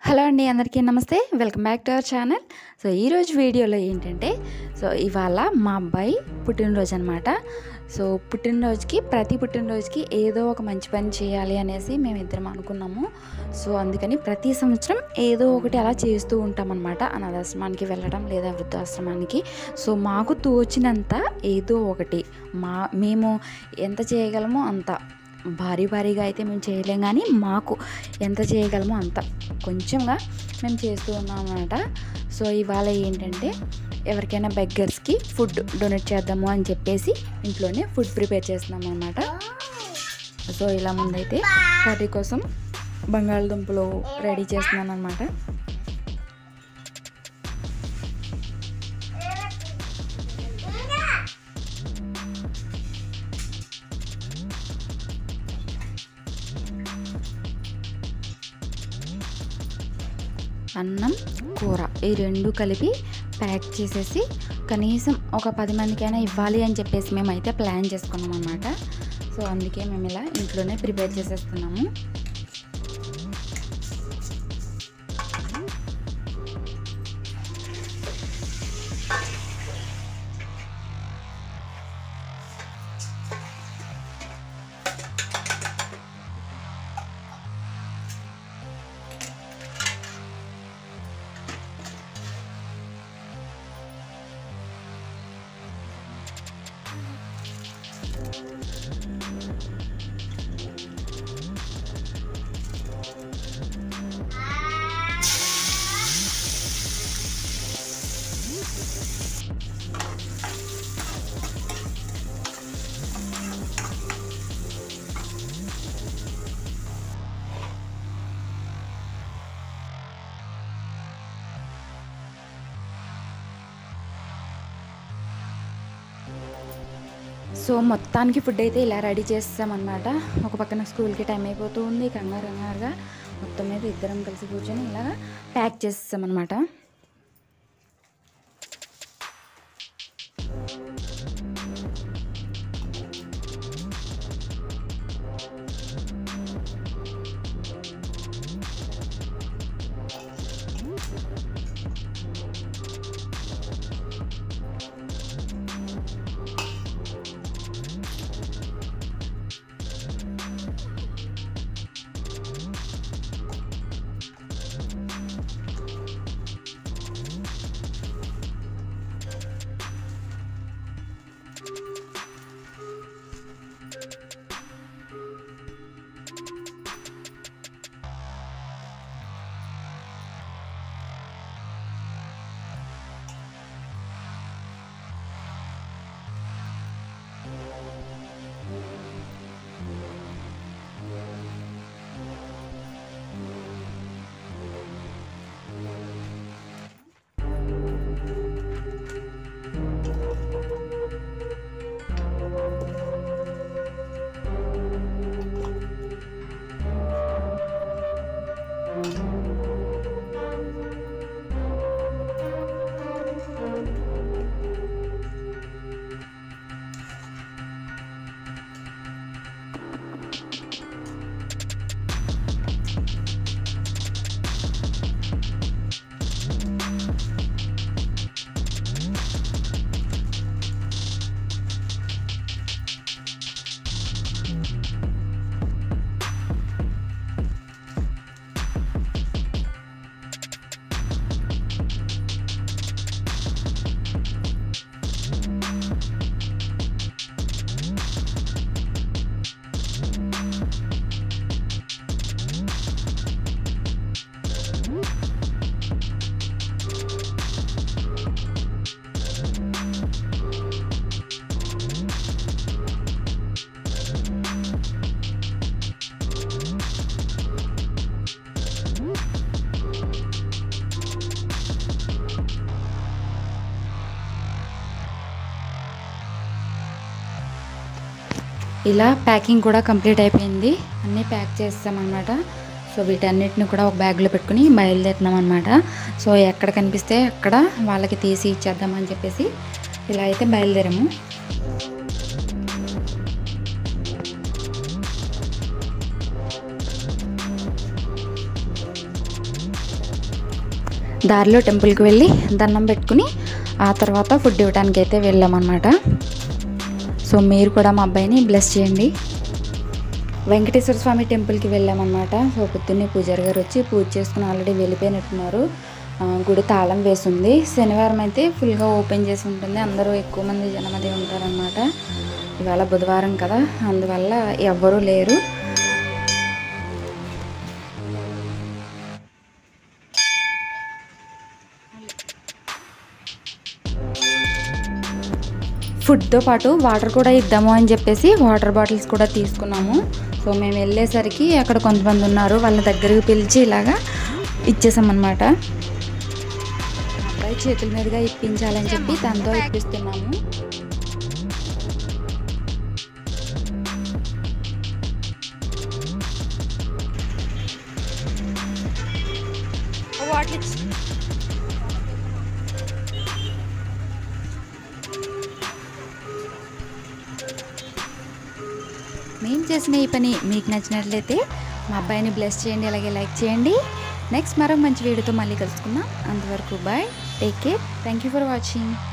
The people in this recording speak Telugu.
హలో అండి అందరికీ నమస్తే welcome back to our channel so ఈరోజు వీడియోలో ఏంటంటే సో ఇవాళ మా అబ్బాయి పుట్టినరోజు అనమాట సో పుట్టినరోజుకి ప్రతి పుట్టినరోజుకి ఏదో ఒక మంచి పని చేయాలి అనేసి మేము ఇద్దరం అనుకున్నాము సో అందుకని ప్రతి సంవత్సరం ఏదో ఒకటి అలా చేస్తూ ఉంటామన్నమాట అనాథాశ్రమానికి వెళ్ళడం లేదా వృద్ధాశ్రమానికి సో మాకు తోచినంత ఏదో ఒకటి మా మేము ఎంత చేయగలమో అంత భారీ భారీగా అయితే మేము చేయలేం కానీ మాకు ఎంత చేయగలమో అంత కొంచెంగా మేము చేస్తూ ఉన్నాం అనమాట సో ఇవాళ ఏంటంటే ఎవరికైనా బెగ్గర్స్కి ఫుడ్ డొనేట్ చేద్దాము అని చెప్పేసి ఇంట్లోనే ఫుడ్ ప్రిపేర్ చేస్తున్నాం అనమాట సో ఇలా ముందైతే కర్రీ కోసం బంగాళదుంపలు రెడీ చేస్తున్నాను అనమాట అన్నం కూర ఈ రెండు కలిపి ప్యాక్ చేసేసి కనీసం ఒక పది మందికైనా ఇవ్వాలి అని చెప్పేసి మేమైతే ప్లాన్ చేసుకున్నాం అనమాట సో అందుకే మేము ఇలా ఇంట్లోనే ప్రిపేర్ చేసేస్తున్నాము సో మొత్తానికి ఫుడ్ అయితే ఇలా రెడీ చేస్తామన్నమాట ఒక పక్కన స్కూల్కి టైం అయిపోతూ ఉంది కంగారు కంగారుగా మొత్తం మీద ఇద్దరం కలిసి కూర్చొని ఇలా ప్యాక్ చేస్తామన్నమాట ఇలా ప్యాకింగ్ కూడా కంప్లీట్ అయిపోయింది అన్నీ ప్యాక్ చేస్తామన్నమాట సో వీటన్నిటిని కూడా ఒక బ్యాగ్లో పెట్టుకుని బయలుదేరుతున్నాం అనమాట సో ఎక్కడ కనిపిస్తే అక్కడ వాళ్ళకి తీసి ఇచ్చేద్దామని చెప్పేసి ఇలా అయితే బయలుదేరాము దారిలో టెంపుల్కి వెళ్ళి దండం పెట్టుకుని ఆ తర్వాత ఫుడ్ ఇవ్వడానికి అయితే వెళ్ళామన్నమాట సో మీరు కూడా మా అబ్బాయిని బ్లెస్ చేయండి వెంకటేశ్వర స్వామి టెంపుల్కి వెళ్ళామన్నమాట సో పొద్దున్నే పూజారి గారు వచ్చి పూజ చేసుకుని ఆల్రెడీ వెళ్ళిపోయినట్టున్నారు ఆ, గుడి తాళం వేసింది శనివారం అయితే ఫుల్గా ఓపెన్ చేసి ఉంటుంది అందరూ ఎక్కువ మంది జనం అది ఉంటారనమాట ఇవాళ బుధవారం కదా అందువల్ల ఎవ్వరూ లేరు ఫుడ్తో పాటు వాటర్ కూడా ఇద్దాము అని చెప్పేసి వాటర్ బాటిల్స్ కూడా తీసుకున్నాము సో మేము వెళ్ళేసరికి అక్కడ కొంతమంది ఉన్నారు వాళ్ళ దగ్గరికి పిలిచి ఇలాగా ఇచ్చేసామన్నమాట అబ్బాయి చేతుల మీదుగా ఇప్పించాలని చెప్పి తనతో ఇప్పిస్తున్నాము మేము చేసిన ఈ పని మీకు నచ్చినట్లయితే మా అబ్బాయిని బ్లెస్ చేయండి అలాగే లైక్ చేయండి నెక్స్ట్ మరో మంచి వీడియోతో మళ్ళీ కలుసుకుందాం అంతవరకు bye take care thank you for watching